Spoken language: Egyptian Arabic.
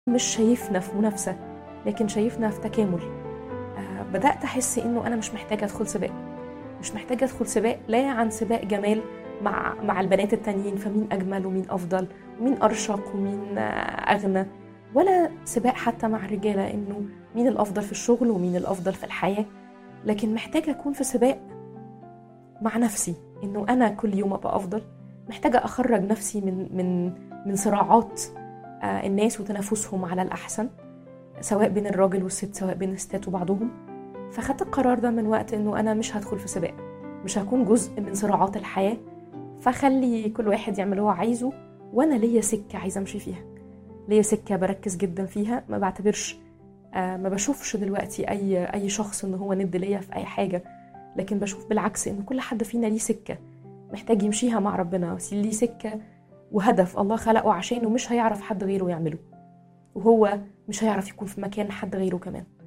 مش شايفنا في منافسة لكن شايفنا في تكامل آه، بدأت أحس إنه أنا مش محتاجة أدخل سباق مش محتاجة أدخل سباق لا عن سباق جمال مع مع البنات التانيين فمين أجمل ومين أفضل ومين أرشق ومين آه، أغنى ولا سباق حتى مع الرجالة إنه مين الأفضل في الشغل ومين الأفضل في الحياة لكن محتاجة أكون في سباق مع نفسي إنه أنا كل يوم أبقى أفضل محتاجة أخرج نفسي من من من صراعات آه، الناس وتنافسهم على الأحسن سواء بين الراجل والست سواء بين الستات وبعضهم فخدت القرار ده من وقت إنه أنا مش هدخل في سباق مش هكون جزء من صراعات الحياة فخلي كل واحد يعمل اللي هو عايزه وأنا ليا سكة عايزة أمشي فيها ليا سكة بركز جدا فيها ما بعتبرش آه، ما بشوفش دلوقتي أي أي شخص إن هو ند ليا في أي حاجة لكن بشوف بالعكس إن كل حد فينا ليه سكة محتاج يمشيها مع ربنا ليه سكة وهدف الله خلقه عشانه مش هيعرف حد غيره يعمله وهو مش هيعرف يكون في مكان حد غيره كمان